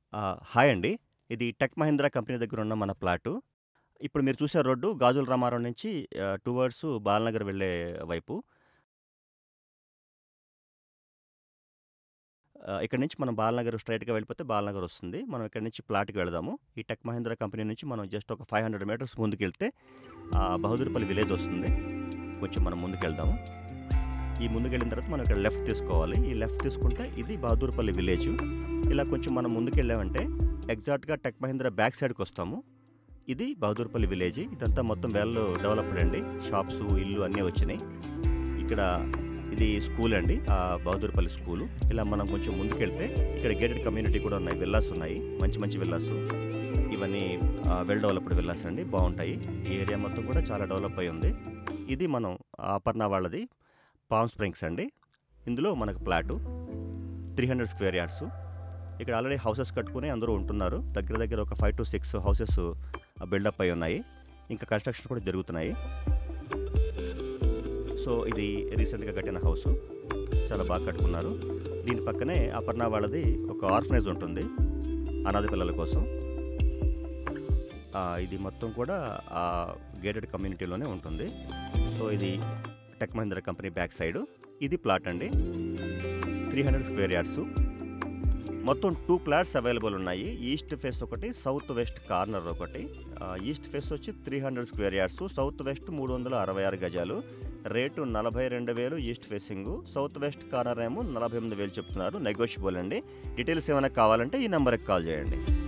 ఆ! హాయ్ అండి. ఇది టెక్ మహీంద్రా కంపెనీ దగ్గరున్న మన ప్లాటు. ఇప్పుడు మీరు చూసే రోడ్డు గాజుల రామారం నుంచి ఆహ్, టువర్డ్స్ బాలనగర్ వెళ్ళే వైపు. ఆహ్, ఇక్కడి నుంచి మనం బాలనగర్ స్ట్రెయిట్‌గా వెళ్ళిపోతే బాలనగర్ వస్తుంది. మనం ఇక్కడి నుంచి ప్లాట్‌కి వెళదాము. ఈ టెక్ మహీంద్రా కంపెనీ నుంచి మనం జస్ట్ ఒక 500 మీటర్స్ ముందుకెళ్తే ఆహ్, బహదూర్పల్లి విలేజ్ వస్తుంది. కొంచెం మనం ముందుకెళ్దాము. ఈ ముందుకెళ్ళిన తర్వాత మనం ఇక్కడ లెఫ్ట్ తీసుకోవాలి. ఈ లెఫ్ట్ తీసుకుంటే ఇది బహదూర్పల్లి విలేజు. ఇలా కొంచెం మనం ముందుకెళ్ళామంటే ఎగ్జాక్ట్‌గా టెక్ మహీంద్రా బ్యాక్ సైడ్‌కొస్తాము. ఇది బహదూర్పల్లి విలేజ్. ఇదంతా మొత్తం వెల్ డెవలప్డ్ అండి. షాప్సు, ఇల్లు అన్నీ వచ్చినాయి. ఇక్కడ ఇది స్కూల్ అండి. ఆహ్, బహదూర్పల్లి స్కూలు. ఇలా మనం కొంచెం ముందుకెళ్తే ఇక్కడ గేటెడ్ కమ్యూనిటీ కూడా ఉన్నాయి. విల్లాస్ ఉన్నాయి. మంచి మంచి విల్లాసు. ఇవన్నీ ఆహ్, వెల్ డెవలప్డ్ విల్లాస్ అండి. బావుంటాయి. ఈ ఏరియా మొత్తం కూడా చాలా డెవలప్ అయ్యి ఉంది. ఇది మనం అపర్ణ వాళ్ళది పామ్ స్ప్రింగ్స్ అండి. ఇందులో మనకు ప్లాటు. 300 స్క్వేర్ యార్డ్సు. ఇక్కడ ఆల్రెడీ హౌసెస్ కట్టుకొని అందరూ ఉంటున్నారు. దగ్గర దగ్గర ఒక 5-6 హౌసెస్ బిల్డప్ అయ్యి ఉన్నాయి. ఇంకా కన్‌స్ట్రక్షన్ కూడా జరుగుతున్నాయి. సో, ఇది రీసెంట్‌గా కట్టిన హౌసు. చాలా బాగా కట్టుకున్నారు. దీని పక్కనే అపర్ణ వాళ్ళది ఒక ఆర్ఫనేజ్ ఉంటుంది. అనాథ పిల్లల కోసం. ఆహ్, ఇది మొత్తం కూడా ఆహ్, గేటెడ్ కమ్యూనిటీలోనే ఉంటుంది. సో, ఇది Tech Mahindra company back side. ఇది ప్లాట్ అండి. 300 స్క్వేర్ యార్డ్సు. మొత్తం 2 ప్లాట్స్ అవైలబుల్ ఉన్నాయి. ఈస్ట్ ఫేస్ ఒకటి, సౌత్ వెస్ట్ కార్నర్ ఒకటి. ఆహ్, ఈస్ట్ ఫేస్ వచ్చి 300 స్క్వేర్ యార్డ్సు. సౌత్ వెస్ట్ 366 గజాలు. Rate 42,000 east facing. South west corner ఏమో 48,000 చెప్తున్నారు. నెగోషియబుల్ అండి. డీటెయిల్స్ ఏమైనా కావాలంటే ఈ నంబర్‌కి కాల్ చేయండి.